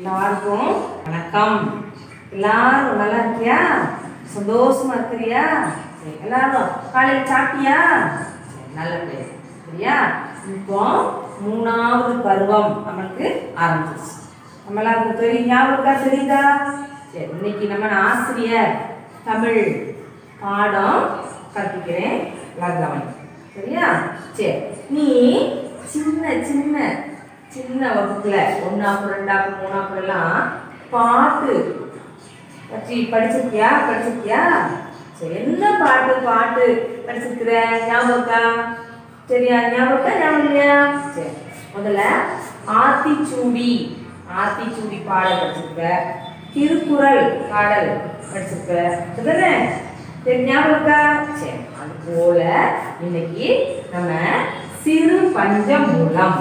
எல்லாருக்கும் வணக்கம் எல்லாரும் நல்லா இருக்கியா சந்தோஷமா இருக்கிறியா சரி, எல்லாரும் காலையில் சாப்பிட்டியா சரி, நல்ல பிள்ளை சரியா இப்போ மூணாவது பருவம் நம்மளுக்கு ஆரம்பிச்சிச்சு நம்ம எல்லாருக்கும் தெரியும் ஞாபகம் இருக்கா தெரியுதா சரி இன்னைக்கு நம்ம ஆசிரியர் தமிழ் பாடம் கற்பிக்கிறேன் எல்லாரும் கவனி சரியா சரி நீ சின்ன சின்ன சின்ன வகுப்புல ஒன்றாப்பு ரெண்டாப்பு மூணாப்பு எல்லாம் பாட்டு பற்றி படிச்சிருக்கியா படிச்சிருக்கியா சரி என்ன பாட்டு பாட்டு படிச்சிருக்கிற ஞாபகம் இருக்கா சரியா ஞாபகம் இருக்கா ஞாபகம் இல்லையா சரி முதல்ல ஆத்திச்சூடி ஆத்திச்சூடி பாடல் படிச்சிருக்க திருக்குறள் பாடல் படிச்சிருக்க சரிதானே சரி ஞாபகம் இருக்கா சரி அது போல இன்னைக்கு நம்ம சிறு பஞ்ச மூலம்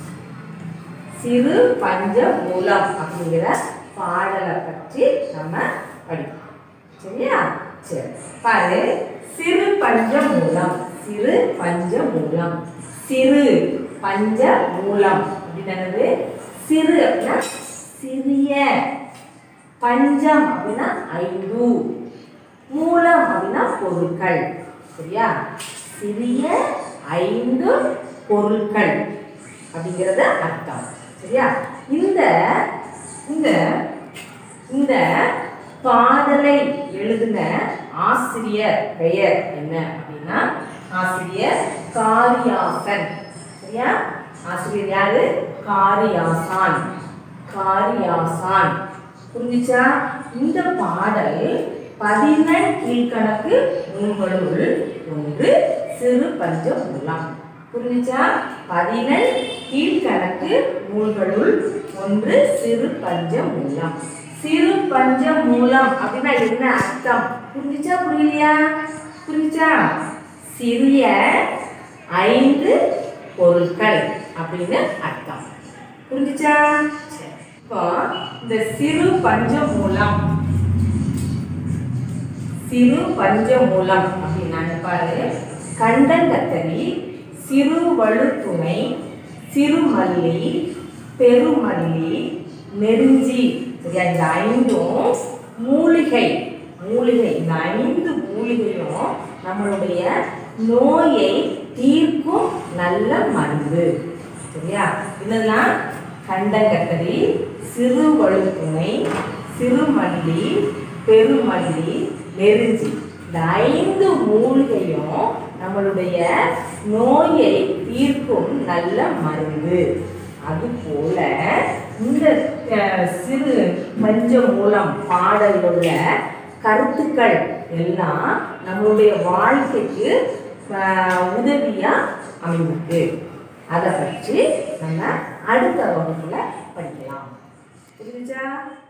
சிறு பஞ்ச மூலம் அப்படிங்கிற பாடலை பற்றி நம்ம படிப்போம் சரியா சரி பாரு சிறு பஞ்ச மூலம் சிறு பஞ்ச மூலம் சிறு பஞ்ச மூலம் அப்படின்னு என்னது சிறு அப்படின்னா சிறிய பஞ்சம் அப்படின்னா ஐந்து மூலம் அப்படின்னா பொருட்கள் சரியா சிறிய ஐந்து பொருட்கள் அப்படிங்கிறது அர்த்தம் சரியா இந்த இந்த இந்த பாடலை எழுதின ஆசிரியர் பெயர் என்ன அப்படின்னா ஆசிரியர் காரியாசன் சரியா ஆசிரியர் யாரு காரியாசான் காரியாசான் புரிஞ்சுச்சா இந்த பாடல் பதினெண் கீழ்கணக்கு நூல்களுள் ஒன்று சிறு பஞ்ச மூலம் புரிஞ்சுச்சா பதினெண் கீழ்கணக்கு நூல்களுள் ஒன்று சிறு பஞ்ச மூலம் சிறு பஞ்ச மூலம் அப்படின்னா என்ன அர்த்தம் புரிஞ்சுச்சா புரியலையா புரிஞ்சுச்சா சிறிய ஐந்து பொருட்கள் அப்படின்னு அர்த்தம் புரிஞ்சுச்சா சரி. இப்போ இந்த சிறு பஞ்ச மூலம் சிறு பஞ்ச மூலம் அப்படின்னா பாரு கண்டங்கத்தரி சிறு வழுத்துணை சிறுமல்லி பெருமல்லி நெருஞ்சி சரியா இந்த ஐந்தும் மூலிகை மூலிகை இந்த ஐந்து மூலிகையும் நம்மளுடைய நோயை தீர்க்கும் நல்ல மருந்து சரியா இதெல்லாம் கண்டங்கத்தரி சிறு வழுத்துணை சிறுமல்லி பெருமல்லி நெருஞ்சி இந்த ஐந்து மூலிகையும் நம்மளுடைய நோயை தீர்க்கும் நல்ல மருந்து அதுபோல இந்த அஹ், சிறு பஞ்ச மூலம் பாடலில் உள்ள கருத்துக்கள் எல்லாம் நம்மளுடைய வாழ்க்கைக்கு அஹ், உதவியா அமைந்திருக்கு அதை பற்றி நம்ம அடுத்த வகுப்புல படிக்கலாம் புரியுதா